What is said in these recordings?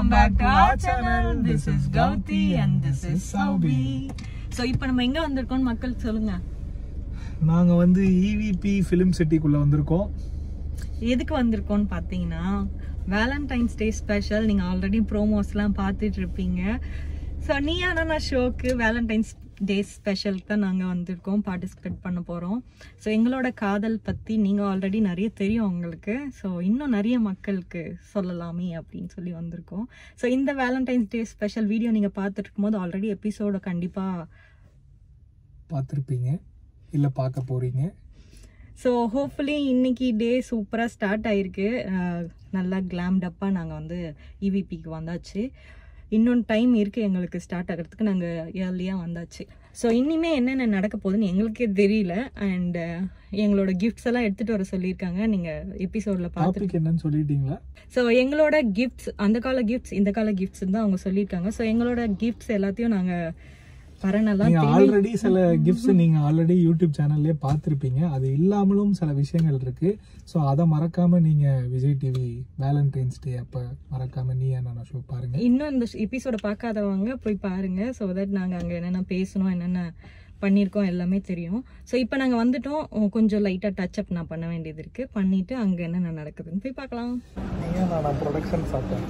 Welcome back to our channel. This is Gauti and this is Saubi. So இப்போ நம்ம எங்க வந்திருக்கோம்னு மக்களுக்கு சொல்லுங்க நாங்க வந்து இவிபி ஃபிலிம் சிட்டிக்குள்ள வந்திருக்கோம் எதுக்கு வந்திருக்கோம்னு பார்த்தீங்கன்னா வேலண்டைன்ஸ் டே ஸ்பெஷல் நீங்கள் ஆல்ரெடி ப்ரோமோஸ்லாம் பார்த்துட்டு இருப்பீங்க ஸோ நீயான ஷோக்கு வேலண்டைன்ஸ் டே ஸ்பெஷலுக்கு தான் நாங்கள் வந்திருக்கோம் பார்ட்டிசிபேட் பண்ண போகிறோம் ஸோ எங்களோட காதல் பற்றி நீங்கள் ஆல்ரெடி நிறைய தெரியும் உங்களுக்கு ஸோ இன்னும் நிறைய மக்களுக்கு சொல்லலாமே அப்படின்னு சொல்லி வந்திருக்கோம் ஸோ இந்த வேலண்டைன்ஸ் டே ஸ்பெஷல் வீடியோ நீங்கள் பார்த்துட்டு இருக்கும்போது ஆல்ரெடி எபிசோட கண்டிப்பாக பார்த்துருப்பீங்க இல்ல பார்க்க போறீங்க ஸோ ஹோப்ஃபுல்லி இன்னைக்கு டே சூப்பராக ஸ்டார்ட் ஆயிருக்கு அஹ் நல்லா கிளாம்டப்பாக நாங்கள் வந்து இவிபிக்கு வந்தாச்சு இன்னொன்று டைம் இருக்குது எங்களுக்கு ஸ்டார்ட் ஆகிறதுக்கு நாங்கள் ஏர்லியாக வந்தாச்சு ஸோ இனிமே என்னென்ன நடக்க போகுதுன்னு எங்களுக்கே தெரியல அண்ட் எங்களோட கிஃப்ட்ஸ் எல்லாம் எடுத்துகிட்டு வர சொல்லியிருக்காங்க நீங்கள் எபிசோடில் பார்த்து டாபிக் என்னன்னு சொல்லிட்டீங்களா ஸோ எங்களோட கிஃப்ட்ஸ் அந்த கால கிஃப்ட்ஸ் இந்த கால கிஃப்ட்ஸ் தான் அவங்க சொல்லியிருக்காங்க ஸோ எங்களோட கிஃப்ட்ஸ் எல்லாத்தையும் நாங்கள் பரணெல்லாம் நீங்க ஆல்ரெடி சில கிஃப்ட்ஸ் நீங்க ஆல்ரெடி யூடியூப் சேனல்லே பார்த்துருப்பீங்க அது இல்லாமலும் சில விஷயங்கள் இருக்கு ஸோ அதை மறக்காம நீங்க விஜய் டிவி வேலண்டைன்ஸ் டே அப்ப மறக்காம நீ என்ன ஷோ பாருங்க இன்னும் இந்த எபிசோட பார்க்காதவங்க போய் பாருங்க ஸோ தட் நாங்கள் அங்கே என்னென்ன பேசணும் என்னென்ன பண்ணியிருக்கோம் எல்லாமே தெரியும் ஸோ இப்போ நாங்கள் வந்துட்டோம் உம், கொஞ்சம் லைட்டாக டச் அப் நான் பண்ண வேண்டியது இருக்குது பண்ணிவிட்டு அங்கே என்னென்ன நடக்குதுன்னு போய் பார்க்கலாம் நீங்க நான் ப்ரொடக்ஷன் சாப்பிட்டேன்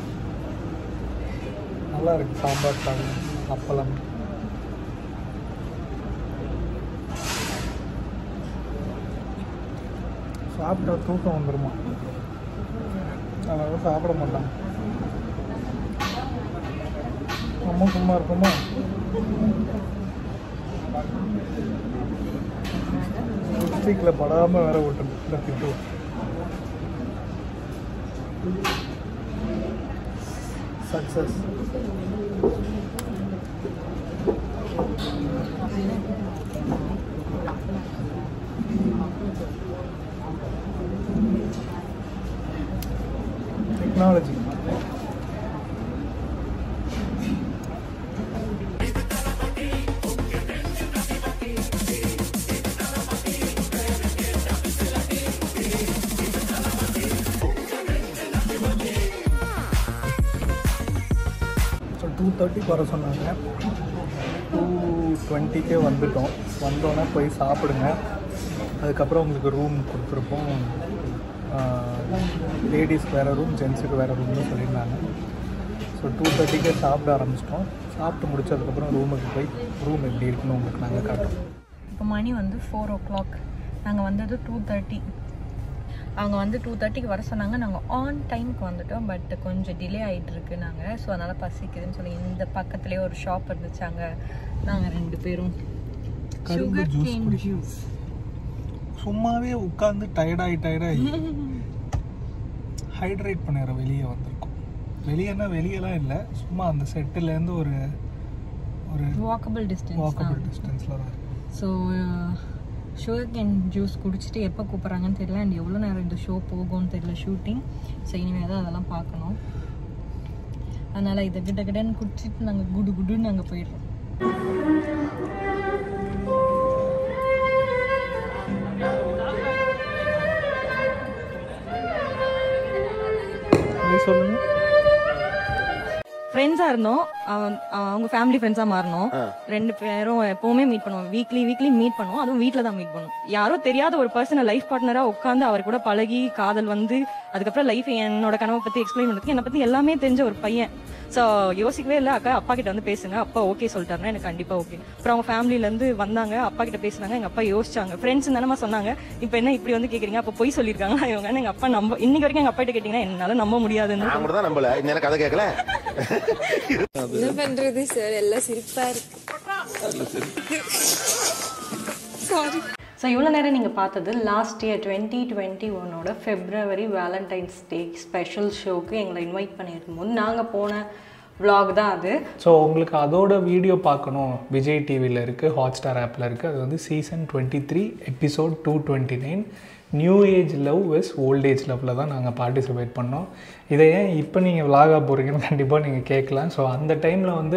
நல்லா இருக்கு சாம்பார் சாதம் அப்பளம் சாப்பிட்டா தூக்கம் வந்துருமா அதனால சாப்பிட மாட்டான் நம்ம சும்மா இருக்குமா லிப்ஸ்டிக்கில் படாமல் வேற விட்டுரு இந்த திட்டு சக்ஸஸ் டெக்னாலஜி ஸோ டூ தேர்ட்டிக்கு வர சொன்னாங்க டூ டுவெண்ட்டிக்கே வந்துட்டோம் வந்தோன்னே போய் சாப்பிடுங்க அதுக்கப்புறம் உங்களுக்கு ரூம் கொடுத்துருப்போம் லேடிஸ்க்கு வேறு ரூம் ஜென்ஸுக்கு வேறு ரூம்னு சொல்லியிருந்தாங்க ஸோ டூ தேர்ட்டிக்கே சாப்பிட ஆரம்பிச்சிட்டோம் சாப்பிட்டு முடிச்சதுக்கப்புறம் ரூமுக்கு போய் ரூம் எப்படி இருக்குன்னு உங்களுக்கு நாங்கள் காட்டுறோம் இப்போ மணி வந்து ஃபோர் ஓ கிளாக் நாங்கள் வந்தது டூ தேர்ட்டி அவங்க வந்து டூ தேர்ட்டிக்கு வர சொன்னாங்க நாங்கள் ஆன் டைமுக்கு வந்துட்டோம் பட் கொஞ்சம் டிலே ஆகிட்டு இருக்கு நாங்கள் ஸோ அதனால் பசிக்குதுன்னு சொல்லி இந்த பக்கத்துலேயே ஒரு ஷாப் இருந்துச்சு அங்கே நாங்கள் ரெண்டு பேரும் கரும்பு சுகர் juice கேன் குடி. ஜூஸ் சும்மாவே உட்காந்து டயர்டாகி டயர்டாகி ஹைட்ரேட் பண்ணிடுற வெளியே வந்திருக்கோம் வெளியேன்னா வெளியெல்லாம் இல்லை சும்மா அந்த செட்டுலேருந்து ஒரு ஒரு வாக்கபிள் டிஸ்டன்ஸ் வாக்கபிள் டிஸ்டன்ஸில் தான் இருக்கு ஸோ சுகர் கேன் ஜூஸ் குடிச்சிட்டு எப்போ கூப்பிட்றாங்கன்னு தெரியல அண்ட் எவ்வளோ நேரம் இந்த ஷோ போகும்னு தெரியல ஷூட்டிங் ஸோ இனிமேல் தான் அதெல்லாம் பார்க்கணும் அதனால் இதை கிட்ட கிட்டன்னு குடிச்சிட்டு நாங்கள் குடு குடுன்னு நாங்கள் போயிடுறோம் நீ சொல்லுங்க ஃப்ரெண்ட்ஸாக இருந்தோம் அவன் அவங்க ஃபேமிலி ஃப்ரெண்ட்ஸாக மாறணும் ரெண்டு பேரும் எப்பவுமே மீட் பண்ணுவோம் வீக்லி வீக்லி மீட் பண்ணுவோம் அதுவும் வீட்டில் தான் மீட் பண்ணுவோம் யாரோ தெரியாத ஒரு பர்சனை லைஃப் பார்ட்னராக உட்காந்து அவர் கூட பழகி காதல் வந்து அதுக்கப்புறம் லைஃப் என்னோட கனவை பற்றி எக்ஸ்பிளைன் பண்ணுறதுக்கு என்னை பற்றி எல்லாமே தெரிஞ்ச ஒரு பையன் ஸோ யோசிக்கவே இல்லை அக்கா அப்பா கிட்ட வந்து பேசுங்க அப்பா ஓகே சொல்லிட்டாருன்னா எனக்கு கண்டிப்பாக ஓகே அப்புறம் அவங்க ஃபேமிலியிலேருந்து வந்தாங்க அப்பா கிட்ட பேசுனாங்க எங்கள் அப்பா யோசிச்சாங்க ஃப்ரெண்ட்ஸ் தானே சொன்னாங்க இப்போ என்ன இப்படி வந்து கேட்குறீங்க அப்போ போய் சொல்லியிருக்காங்க இவங்க எங்கள் அப்பா நம்ப இன்னைக்கு வரைக்கும் எங்கள் அப்பா கிட்ட கேட்டிங்கன்னா என்னால் நம்ப முடியாதுன்னு நான் கூட தான் நம்பல இன்னும் கதை கேட்கல என்ன பண்றது சார் எல்லாம் சிரிப்பா இருக்கு சாரி ஸோ இவ்வளோ நேரம் நீங்கள் பார்த்தது லாஸ்ட் இயர் டுவெண்ட்டி டுவெண்ட்டி ஒன்னோட ஃபெப்ரவரி வேலண்டைன்ஸ் டே ஸ்பெஷல் ஷோக்கு எங்களை இன்வைட் பண்ணியிருக்கும் போது நாங்கள் போன vlog தான் அது ஸோ உங்களுக்கு அதோட வீடியோ பார்க்கணும் விஜய் டிவியில் இருக்குது ஹாட் ஸ்டார் ஆப்பில் இருக்குது அது வந்து season twenty three episode two twenty nine new age love vs old age லவ்வில் தான் நாங்கள் பார்ட்டிசிபேட் பண்ணோம் இதை ஏன் இப்போ நீங்கள் விலாகா போகிறீங்கன்னு கண்டிப்பாக நீங்கள் கேட்கலாம் ஸோ அந்த டைமில் வந்து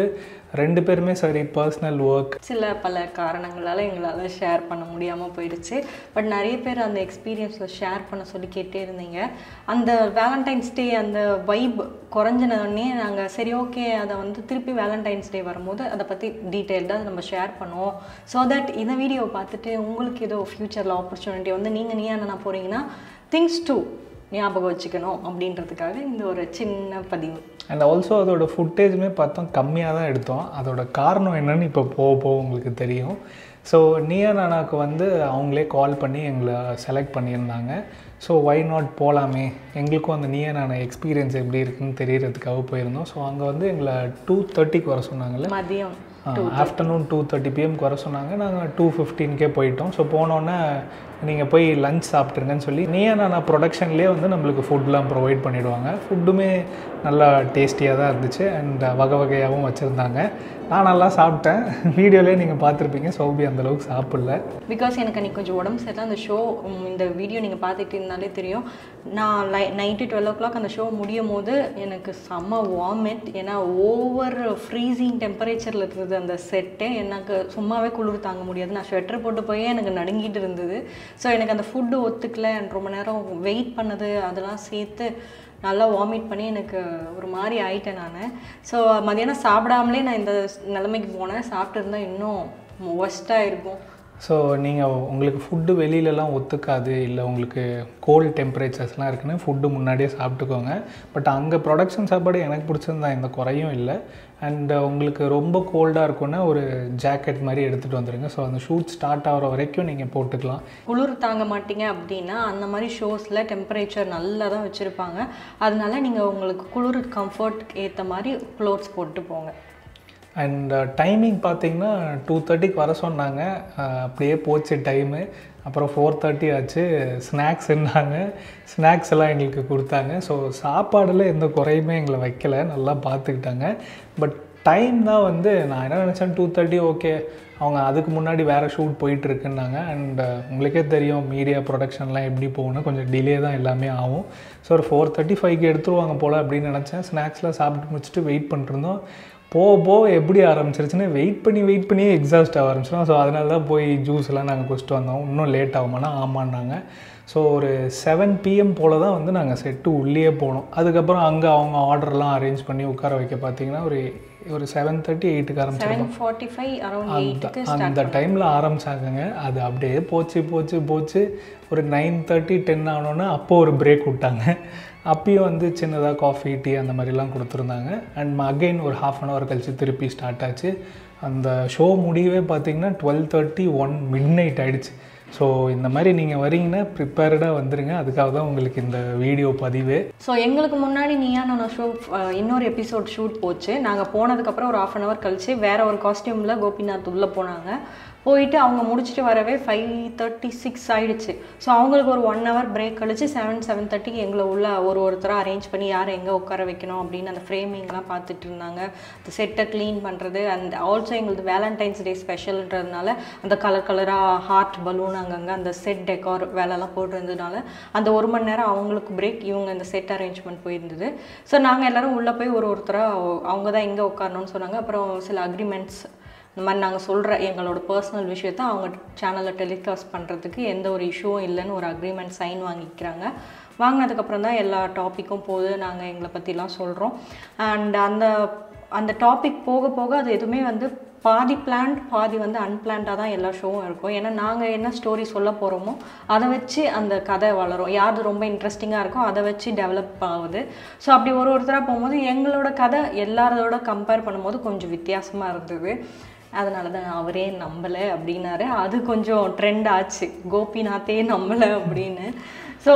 ரெண்டு பேருமே சரி பர்சனல் ஒர்க் சில பல காரணங்களால் எங்களால் ஷேர் பண்ண முடியாமல் போயிடுச்சு பட் நிறைய பேர் அந்த எக்ஸ்பீரியன்ஸில் ஷேர் பண்ண சொல்லி கேட்டே இருந்தீங்க அந்த வேலண்டைன்ஸ் டே அந்த வைப் குறைஞ்சினோடனே நாங்கள் சரி ஓகே அதை வந்து திருப்பி வேலண்டைன்ஸ் டே வரும்போது அதை பற்றி டீட்டெயில்டாக நம்ம ஷேர் பண்ணுவோம் ஸோ தட் இந்த வீடியோவை பார்த்துட்டு உங்களுக்கு ஏதோ ஃப்யூச்சரில் ஆப்பர்ச்சுனிட்டி வந்து நீங்கள் நீ என்ன போகிறீங்கன்னா திங்ஸ் டூ ஞாபகம் வச்சுக்கணும் அப்படின்றதுக்காக இந்த ஒரு சின்ன பதிவு அண்ட் ஆல்சோ அதோட ஃபுட்டேஜுமே பார்த்தோம் கம்மியாக தான் எடுத்தோம் அதோட காரணம் என்னன்னு இப்போ போக போக உங்களுக்கு தெரியும் ஸோ நியா நானாக்கு வந்து அவங்களே கால் பண்ணி எங்களை செலக்ட் பண்ணியிருந்தாங்க ஸோ ஒய் நாட் போகலாமே எங்களுக்கும் அந்த நியா நானா எக்ஸ்பீரியன்ஸ் எப்படி இருக்குன்னு தெரியறதுக்காக போயிருந்தோம் ஸோ அங்கே வந்து எங்களை டூ தேர்ட்டிக்கு வர சொன்னாங்கல்ல மதியம் ஆஃப்டர்நூன் டூ தேர்ட்டி பிஎம்க்கு வர சொன்னாங்க நாங்கள் டூ ஃபிஃப்டீன்கே போயிட்டோம் ஸோ போனோன்னே நீங்கள் போய் லஞ்ச் சாப்பிட்ருங்கன்னு சொல்லி நீயா நான் ப்ரொடக்ஷன்லேயே வந்து நம்மளுக்கு ஃபுட்லாம் ப்ரொவைட் பண்ணிவிடுவாங்க ஃபுட்டுமே நல்லா டேஸ்டியாக தான் இருந்துச்சு அண்ட் வகை வகையாகவும் வச்சுருந்தாங்க நான் நல்லா சாப்பிட்டேன் வீடியோலேயே நீங்கள் பார்த்துருப்பீங்க சௌபி அந்தளவுக்கு சாப்பிடல பிகாஸ் எனக்கு அன்றைக்கி கொஞ்சம் உடம்பு சரியில்லை அந்த ஷோ இந்த வீடியோ நீங்கள் பார்த்துட்டு இருந்தாலே தெரியும் நான் லை நைட்டு டுவெல் ஓ கிளாக் அந்த ஷோ முடியும் போது எனக்கு செம்ம வாமிட் ஏன்னா ஓவர் ஃப்ரீசிங் டெம்பரேச்சரில் இருந்தது அந்த செட்டு எனக்கு சும்மாவே குளிர் தாங்க முடியாது நான் ஸ்வெட்டர் போட்டு போய் எனக்கு நடுங்கிட்டு இருந்தது ஸோ எனக்கு அந்த ஃபுட்டு ஒத்துக்கல and ரொம்ப நேரம் வெயிட் பண்ணது அதெல்லாம் சேர்த்து நல்லா வாமிட் பண்ணி எனக்கு ஒரு மாதிரி ஆயிட்டேன் நான் ஸோ மதியானம் சாப்பிடாமலே நான் இந்த நிலைமைக்கு போனேன் சாப்பிட்டு இருந்தால் இன்னும் ஒஸ்ட்டாக இருக்கும் ஸோ நீங்கள் உங்களுக்கு ஃபுட்டு வெளியிலலாம் ஒத்துக்காது இல்லை உங்களுக்கு கோல்டு டெம்பரேச்சர்ஸ்லாம் இருக்குன்னு ஃபுட்டு முன்னாடியே சாப்பிட்டுக்கோங்க பட் அங்கே ப்ரொடக்ஷன் சாப்பாடு எனக்கு பிடிச்சிருந்தா எந்த குறையும் இல்லை அண்ட் உங்களுக்கு ரொம்ப கோல்டாக இருக்குன்னா ஒரு ஜாக்கெட் மாதிரி எடுத்துகிட்டு வந்துடுங்க ஸோ அந்த ஷூட் ஸ்டார்ட் ஆகிற வரைக்கும் நீங்கள் போட்டுக்கலாம் குளிர் தாங்க மாட்டீங்க அப்படின்னா அந்த மாதிரி ஷோஸில் டெம்பரேச்சர் நல்லா தான் வச்சுருப்பாங்க அதனால நீங்கள் உங்களுக்கு குளிர் கம்ஃபர்ட் ஏற்ற மாதிரி க்ளோத்ஸ் போட்டு போங்க அண்ட் டைமிங் பார்த்தீங்கன்னா டூ தேர்ட்டிக்கு வர சொன்னாங்க அஹ் அப்படியே போச்சு டைமு அப்புறம் ஃபோர் தேர்ட்டி ஆச்சு ஸ்நாக்ஸ் இருந்தாங்க ஸ்நாக்ஸ் எல்லாம் எங்களுக்கு கொடுத்தாங்க ஸோ சாப்பாடில் எந்த குறையுமே எங்களை வைக்கல நல்லா பார்த்துக்கிட்டாங்க பட் டைம் தான் வந்து நான் என்ன நினச்சேன் டூ தேர்ட்டி ஓகே அவங்க அதுக்கு முன்னாடி வேறு ஷூட் போயிட்டுருக்குன்னாங்க அண்ட் உங்களுக்கே தெரியும் மீடியா ப்ரொடக்ஷன்லாம் எப்படி போகணும் கொஞ்சம் டிலே தான் எல்லாமே ஆகும் ஸோ ஒரு ஃபோர் தேர்ட்டி ஃபைவ்க்கு எடுத்துருவாங்க போல் அப்படின்னு நினச்சேன் ஸ்நாக்ஸ்லாம் சாப்பிட்டு முடிச்சுட்டு வெயிட் பண்ணிருந்தோம் போக போக எப்படி ஆரம்பிச்சிருச்சுன்னா வெயிட் பண்ணி வெயிட் பண்ணியே எக்ஸாஸ்ட் ஆக ஆரம்பிச்சிடும் ஸோ அதனால தான் போய் ஜூஸ் எல்லாம் நாங்கள் குடிச்சிட்டு வந்தோம் இன்னும் லேட் ஆகுமானா ஆமான்னாங்க ஸோ ஒரு செவன் பிஎம் போல் தான் வந்து நாங்கள் செட்டு உள்ளே போனோம் அதுக்கப்புறம் அங்கே அவங்க ஆர்டர்லாம் அரேஞ்ச் பண்ணி உட்கார வைக்க பார்த்தீங்கன்னா ஒரு ஒரு செவன் தேர்ட்டி எயிட்டுக்கு ஆரம்பிச்சிருக்கோம் செவன் ஃபார்ட்டி ஃபைவ் அரௌண்ட் எயிட்டுக்கு அந்த டைமில் ஆரம்பிச்சாங்கங்க அது அப்படியே போச்சு போச்சு போச்சு ஒரு நைன் தேர்ட்டி டென் ஆனோன்னே அப்போ ஒரு பிரேக் விட்டாங்க அப்பயும் வந்து சின்னதாக காஃபி டீ அந்த மாதிரிலாம் கொடுத்துருந்தாங்க அண்ட் அகைன் ஒரு ஹாஃப் அன் ஹவர் கழிச்சு திருப்பி ஸ்டார்ட் ஆச்சு அந்த ஷோ முடியவே பார்த்தீங்கன்னா twelve thirty one midnight ஆகிடுச்சு ஸோ இந்த மாதிரி நீங்கள் வரீங்கன்னா ப்ரிப்பேர்டாக வந்துருங்க அதுக்காக தான் உங்களுக்கு இந்த வீடியோ பதிவு ஸோ எங்களுக்கு முன்னாடி நீயா நான் ஷோ இன்னொரு எபிசோட் ஷூட் போச்சு நாங்கள் போனதுக்கப்புறம் ஒரு ஆஃப் அன் ஹவர் கழிச்சு வேற ஒரு காஸ்டியூமில் கோபிநாத் உள்ளே போனாங்க போயிட்டு அவங்க முடிச்சுட்டு வரவே ஃபைவ் தேர்ட்டி சிக்ஸ் ஆயிடுச்சு ஸோ அவங்களுக்கு ஒரு ஒன் ஹவர் பிரேக் கழிச்சு செவன் செவன் தேர்ட்டிக்கு எங்களை உள்ள ஒரு ஒருத்தராக அரேஞ்ச் பண்ணி யாரை எங்கே உட்கார வைக்கணும் அப்படின்னு அந்த ஃப்ரேமிங்லாம் பார்த்துட்டு இருந்தாங்க அந்த செட்டை க்ளீன் பண்ணுறது அண்ட் ஆல்சோ எங்களுக்கு வேலண்டைன்ஸ் டே ஸ்பெஷல்ன்றதுனால அந்த கலர் கலராக ஹார்ட் பலூன் அங்கங்கே அந்த செட் டெக்கார் வேலைலாம் போட்டிருந்ததுனால அந்த ஒரு மணி நேரம் அவங்களுக்கு பிரேக் இவங்க இந்த செட் அரேஞ்ச்மெண்ட் போயிருந்தது ஸோ நாங்கள் எல்லாரும் உள்ளே போய் ஒரு ஒருத்தராக அவங்க தான் எங்கே உட்காரணும்னு சொன்னாங்க அப்புறம் சில அக்ரிமெண்ட்ஸ் இந்த மாதிரி நாங்கள் சொல்கிற எங்களோட பர்சனல் விஷயத்த அவங்க சேனலில் டெலிகாஸ்ட் பண்ணுறதுக்கு எந்த ஒரு இஷ்யூவும் இல்லைன்னு ஒரு அக்ரிமெண்ட் சைன் வாங்கிக்கிறாங்க வாங்கினதுக்கப்புறம் தான் எல்லா டாப்பிக்கும் போது நாங்கள் எங்களை பற்றிலாம் சொல்கிறோம் அண்ட் அந்த அந்த டாபிக் போக போக அது எதுவுமே வந்து பாதி பிளான்ட் பாதி வந்து அன்பிளான்டாக தான் எல்லா ஷோவும் இருக்கும் ஏன்னா நாங்கள் என்ன ஸ்டோரி சொல்ல போகிறோமோ அதை வச்சு அந்த கதை வளரும் யாரு ரொம்ப இன்ட்ரெஸ்டிங்காக இருக்கோ அதை வச்சு டெவலப் ஆகுது ஸோ அப்படி ஒரு ஒருத்தராக போகும்போது எங்களோட கதை எல்லாரோட கம்பேர் பண்ணும்போது கொஞ்சம் வித்தியாசமாக இருந்தது அதனால தான் அவரே நம்பலை அப்படின்னாரு அது கொஞ்சம் ட்ரெண்ட் ஆச்சு கோபிநாத்தே நம்பலை அப்படின்னு ஸோ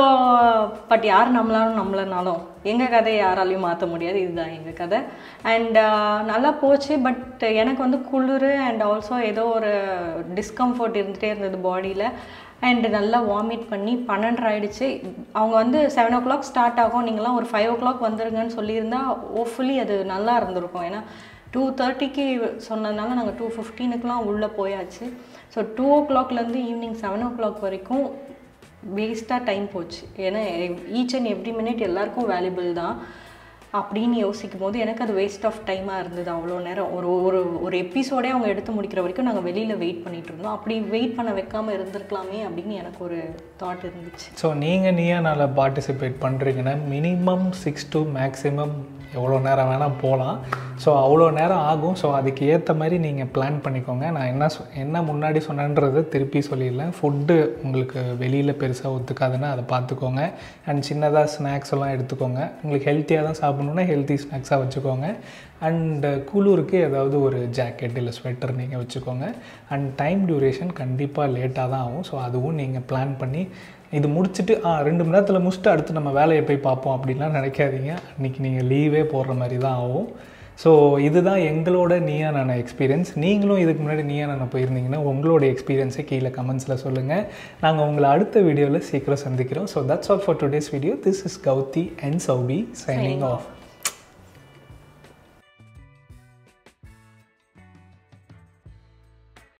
பட் யார் நம்பலாலும் நம்பலனாலும் எங்கள் கதையை யாராலையும் மாற்ற முடியாது இதுதான் எங்கள் கதை அண்ட் நல்லா போச்சு பட் எனக்கு வந்து குளிர் அண்ட் ஆல்சோ ஏதோ ஒரு டிஸ்கம்ஃபர்ட் இருந்துகிட்டே இருந்தது பாடியில் அண்ட் நல்லா வாமிட் பண்ணி பன்னெண்டரை ஆயிடுச்சு அவங்க வந்து செவன் ஓ கிளாக் ஸ்டார்ட் ஆகும் நீங்களாம் ஒரு ஃபைவ் ஓ கிளாக் வந்துருங்கன்னு சொல்லியிருந்தா ஹோப்ஃபுல்லி அது நல்லா இருந்திருக்கும் ஏன்னா டூ தேர்ட்டிக்கு சொன்னதுனால நாங்கள் டூ ஃபிஃப்டீனுக்குலாம் உள்ளே போயாச்சு ஸோ டூ ஓ கிளாக்லேருந்து ஈவினிங் செவன் ஓ கிளாக் வரைக்கும் வேஸ்ட்டாக டைம் போச்சு ஏன்னா ஈச் அண்ட் எவ்ரி மினிட் எல்லாருக்கும் வேல்யூபிள் தான் அப்படின்னு யோசிக்கும் போது எனக்கு அது வேஸ்ட் ஆஃப் டைமாக இருந்தது அவ்வளோ நேரம் ஒரு ஒரு ஒரு எபிசோடே அவங்க எடுத்து முடிக்கிற வரைக்கும் நாங்கள் வெளியில் வெயிட் பண்ணிட்டு இருந்தோம் அப்படி வெயிட் பண்ண வைக்காம இருந்திருக்கலாமே அப்படின்னு எனக்கு ஒரு தாட் இருந்துச்சு ஸோ நீங்கள் நீயானால பார்ட்டிசிபேட் பண்ணுறீங்கன்னா மினிமம் சிக்ஸ் to மேக்ஸிமம் எவ்வளோ நேரம் வேணால் போகலாம் ஸோ அவ்வளோ நேரம் ஆகும் ஸோ அதுக்கு ஏற்ற மாதிரி நீங்கள் பிளான் பண்ணிக்கோங்க நான் என்ன சொ என்ன முன்னாடி சொன்னேன்றதை திருப்பி சொல்லிடலாம் ஃபுட்டு உங்களுக்கு வெளியில் பெருசாக ஒத்துக்காதுன்னா அதை பார்த்துக்கோங்க அண்ட் சின்னதாக ஸ்நாக்ஸ் எல்லாம் எடுத்துக்கோங்க உங்களுக்கு ஹெல்த்தியாக தான் சாப்பிடணுன்னா ஹெல்த்தி ஸ்நாக்ஸாக வச்சுக்கோங்க அண்ட் குளிருக்கு ஏதாவது ஒரு ஜாக்கெட் இல்லை ஸ்வெட்டர் நீங்கள் வச்சுக்கோங்க அண்ட் டைம் டியூரேஷன் கண்டிப்பாக லேட்டாக தான் ஆகும் ஸோ அதுவும் நீங்கள் பிளான் பண்ணி இது முடிச்சுட்டு ஆ ரெண்டு மணி நேரத்தில் முடிச்சுட்டு அடுத்து நம்ம வேலையை போய் பார்ப்போம் அப்படின்லாம் நினைக்காதீங்க அன்றைக்கி நீங்கள் லீவே போடுற மாதிரி தான் ஆகும் ஸோ இதுதான் எங்களோட நீயா நான எக்ஸ்பீரியன்ஸ் நீங்களும் இதுக்கு முன்னாடி நீயா நான போயிருந்தீங்கன்னா உங்களோட எக்ஸ்பீரியன்ஸை கீழே கமெண்ட்ஸில் சொல்லுங்கள் நாங்கள் உங்களை அடுத்த வீடியோவில் சீக்கிரம் சந்திக்கிறோம் so that's all for today's video this is Gauthi and Saubi signing of